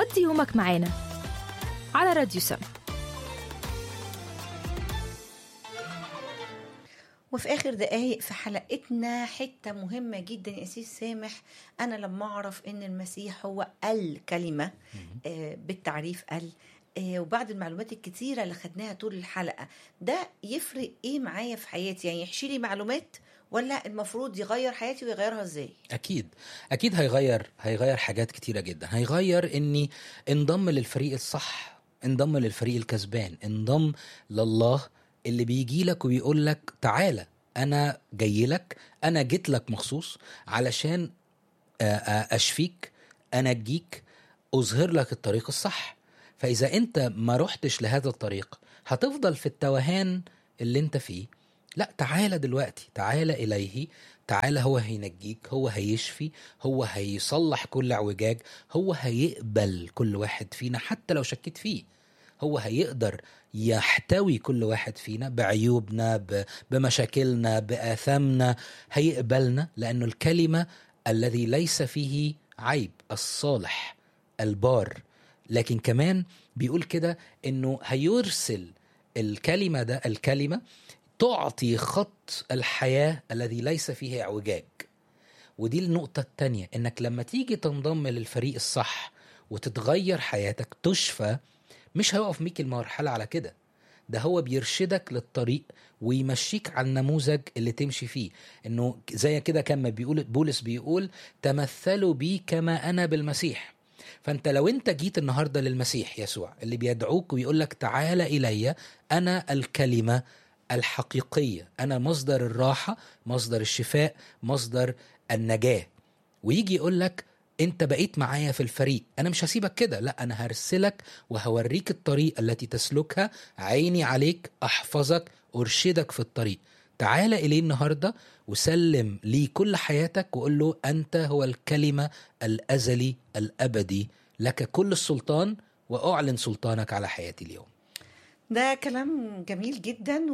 قضي يومك معانا على راديو سم وفي اخر دقايق في حلقتنا حته مهمه جدا يا سيس سامح انا لما اعرف ان المسيح هو الكلمه آه بالتعريف ال آه وبعد المعلومات الكتيرة اللي خدناها طول الحلقة ده يفرق ايه معايا في حياتي يعني يحشي لي معلومات ولا المفروض يغير حياتي ويغيرها ازاي اكيد اكيد هيغير هيغير حاجات كتيره جدا هيغير اني انضم للفريق الصح انضم للفريق الكسبان انضم لله اللي بيجي لك وبيقول لك تعالى انا جاي لك انا جيت لك مخصوص علشان آه، آه، اشفيك انجيك اظهر لك الطريق الصح فاذا انت ما رحتش لهذا الطريق هتفضل في التوهان اللي انت فيه لا تعالى دلوقتي تعالى اليه تعالى هو هينجيك هو هيشفي هو هيصلح كل اعوجاج هو هيقبل كل واحد فينا حتى لو شكيت فيه هو هيقدر يحتوي كل واحد فينا بعيوبنا ب- بمشاكلنا بآثامنا هيقبلنا لأنه الكلمة الذي ليس فيه عيب الصالح البار لكن كمان بيقول كده انه هيرسل الكلمة ده الكلمة تعطي خط الحياة الذي ليس فيه اعوجاج ودي النقطة التانية انك لما تيجي تنضم للفريق الصح وتتغير حياتك تشفى مش هيقف بيك المرحلة على كده ده هو بيرشدك للطريق ويمشيك على النموذج اللي تمشي فيه انه زي كده كما بيقول بولس بيقول تمثلوا بي كما انا بالمسيح فانت لو انت جيت النهارده للمسيح يسوع اللي بيدعوك ويقول لك تعال الي انا الكلمه الحقيقيه انا مصدر الراحه مصدر الشفاء مصدر النجاه ويجي يقول لك انت بقيت معايا في الفريق انا مش هسيبك كده لا انا هرسلك وهوريك الطريق التي تسلكها عيني عليك احفظك ارشدك في الطريق تعال اليه النهارده وسلم لي كل حياتك وقول له انت هو الكلمه الازلي الابدي لك كل السلطان واعلن سلطانك على حياتي اليوم ده كلام جميل جدا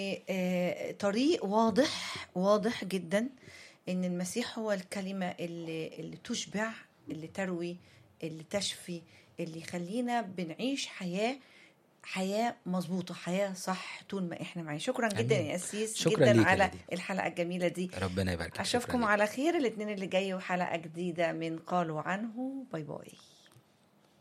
وطريق واضح واضح جدا ان المسيح هو الكلمه اللي, اللي تشبع اللي تروي اللي تشفي اللي يخلينا بنعيش حياه حياه مظبوطه حياه صح طول ما احنا معاه شكرا جدا آمين. يا اسيس شكراً جدا ليك يا على نادي. الحلقه الجميله دي ربنا يبارك فيك. شكراً اشوفكم ليك. على خير الاثنين اللي جاي وحلقه جديده من قالوا عنه باي باي